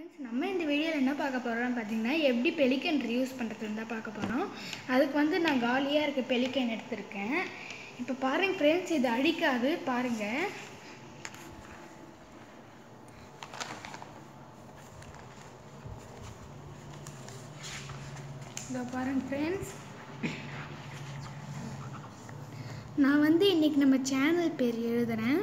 friends நம்ம இந்த வீடியோவில் என்ன பார்க்க போகிறோம்னு பார்த்தீங்கன்னா எப்படி பெலிக்கன் யூஸ் பண்ணுறதுன்னு தான் பார்க்க போகிறோம் அதுக்கு வந்து நான் காலியாக இருக்க பெலிக்கன் எடுத்திருக்கேன் இப்போ பாருங்க ஃப்ரெண்ட்ஸ் இது அடிக்காது பாருங்கள் இதோ பாருங்க ஃப்ரெண்ட்ஸ் நான் வந்து இன்னைக்கு நம்ம சேனல் பேர் எழுதுறேன்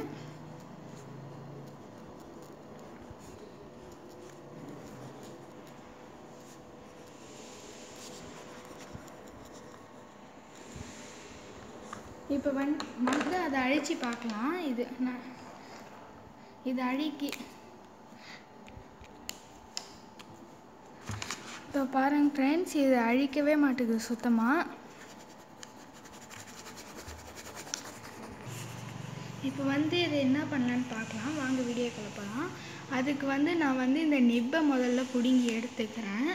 இப்போ வந் வந்து அதை அழிச்சு பார்க்கலாம் இது நான் இது அழிக்கி இப்போ பாருங்க ஃப்ரெண்ட்ஸ் இது அழிக்கவே மாட்டேங்குது சுத்தமாக இப்போ வந்து இது என்ன பண்ணலான்னு பார்க்கலாம் வாங்க வீடியோக்குள்ள போகலாம் அதுக்கு வந்து நான் வந்து இந்த நிப்பை முதல்ல பிடுங்கி எடுத்துக்கிறேன்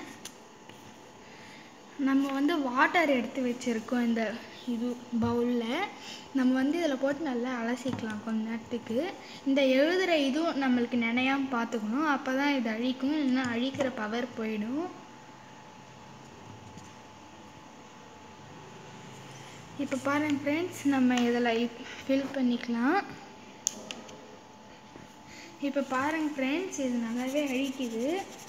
நம்ம வந்து வாட்டர் எடுத்து வச்சுருக்கோம் இந்த இது பவுலில் நம்ம வந்து இதில் போட்டு நல்லா அலசிக்கலாம் கொஞ்ச நேரத்துக்கு இந்த எழுதுகிற இதுவும் நம்மளுக்கு நினையாம பார்த்துக்கணும் அப்போ தான் இது அழிக்கும் இல்லைன்னா அழிக்கிற பவர் போயிடும் இப்போ பாருங்க ஃப்ரெண்ட்ஸ் நம்ம இதில் ஃபில் பண்ணிக்கலாம் இப்போ பாருங்க ஃப்ரெண்ட்ஸ் இது நல்லாவே அழிக்குது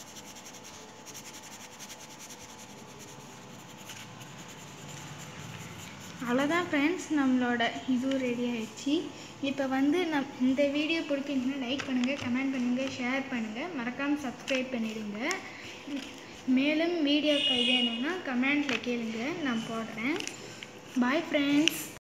அவ்வளோதான் ஃப்ரெண்ட்ஸ் நம்மளோட இது ரெடி ஆயிடுச்சு இப்போ வந்து நம் இந்த வீடியோ பிடிச்சிருந்துச்சுன்னா லைக் பண்ணுங்கள் கமெண்ட் பண்ணுங்கள் ஷேர் பண்ணுங்கள் மறக்காமல் சப்ஸ்கிரைப் பண்ணிடுங்க மேலும் வீடியோக்கள் வேணும்னா கமெண்ட்டில் கேளுங்க நான் போடுறேன் பாய் ஃப்ரெண்ட்ஸ்